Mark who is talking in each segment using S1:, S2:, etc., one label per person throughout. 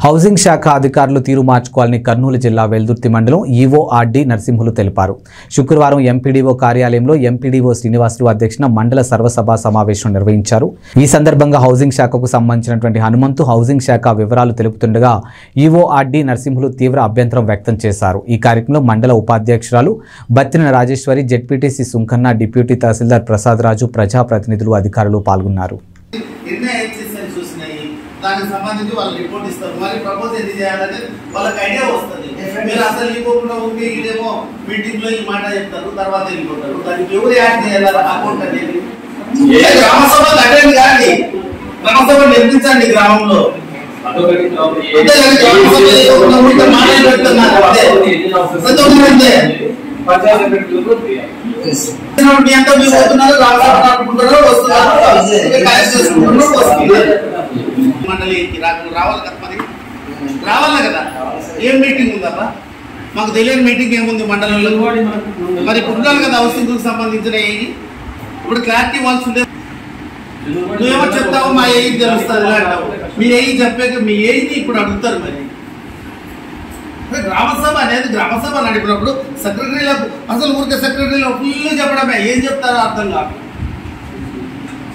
S1: Housing శాఖ అధికారులు తీరు మార్చుకోవాలని కర్నూలు జిల్లా వెల్దుర్తి మండలం ఈవోఆర్డి నరసింహులు తెలిపారు శుక్రవారం ఎంపీడీఓ కార్యాలయంలో ఎంపీడీఓ శ్రీనివాసులు అధ్యక్షన మండల సర్వసభ సమావేశం నిర్వహించారు ఈ సందర్భంగా హౌసింగ్ శాఖకు సంబంధించినటువంటి హనుమంతు హౌసింగ్ శాఖ వివరాలు తెలుపుతుండగా ఈవోఆర్డి నరసింహులు తీవ్ర అభ్యంతరం వ్యక్తం చేశారు ఈ కార్యక్రమంలో మండల ఉపాధ్యక్షురాలు బత్తిన రాజేశ్వరి జెడ్పీటీసీ సుంకన్న డిప్యూటీ తహసీల్దార్ ప్రసాద్ రాజు ప్రజాప్రతినిధులు అధికారులు పాల్గొన్నారు
S2: ఎన్ని ఎగ్జిస్టెన్స్ చూసినాయి దానికి సంబంధించి వాళ్ళు రిపోర్ట్ ఇస్తారు మరి ప్రపోజ్ ఎందుకు చేయాలంటే వాళ్ళకి ఐడియా వస్తుంది మీరు అసలు వెళ్ళిపోకుండా ఉంటే ఇదేమో మీటింగ్ లో ఈ మాట చెప్తారు తర్వాత వెళ్ళిపోతారు దానికి ఎవరు యాడ్ చేయాలి అకౌంట్ అనేది ఏ గ్రామ సభ అటెండ్ కాండి గ్రామ సభ నిర్మించండి గ్రామంలో
S3: అదొకటి
S2: అంతే కానీ గ్రామ సభ ఏదో ఒక ఊరికే మాటలు పెడుతున్నారు అంతే. ప్రతి ఒక్కరు అంతే.
S3: పంచాయతీ సెక్రటరీలకు
S2: మీ అంతా మీరు పోతున్నారు గ్రామ సభ నడుపుకుంటారు వస్తున్నారు కలెక్ట్ చేసుకుంటున్నారు వస్తున్నారు మండలికి రా- రావాలి కదా మరి రావాలా కదా ఏం మీటింగ్ ఉందబ్బా మాకు తెలియని మీటింగ్ ఏముంది మండలంలో మరి ఇప్పుడు ఉండాలి కదా హౌసింగ్ సంబంధించిన ఏఈ ఇప్పుడు క్లారిటీ ఇవ్వాల్సి ఉండే నువ్వేమో చెప్తావు మా ఏఈ తెలుస్తుంది అంటావు మీ ఏఈ చెప్పాక మీ ఏఈని ఇప్పుడు అడుగుతారు మరి మరి గ్రామసభ అనేది గ్రామసభ నడిపినప్పుడు సెక్రటరీలకు అసలు ఊరికే సెక్రటరీలో ఫుల్ చెప్పడమే ఏం చెప్తారో అర్థం కాదు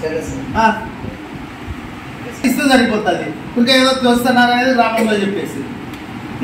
S2: ఆ. ఇస్తే సరిపోతుంది ఇంకా ఏదో చూస్తున్నారు అనేది గ్రామంలో చెప్పేసి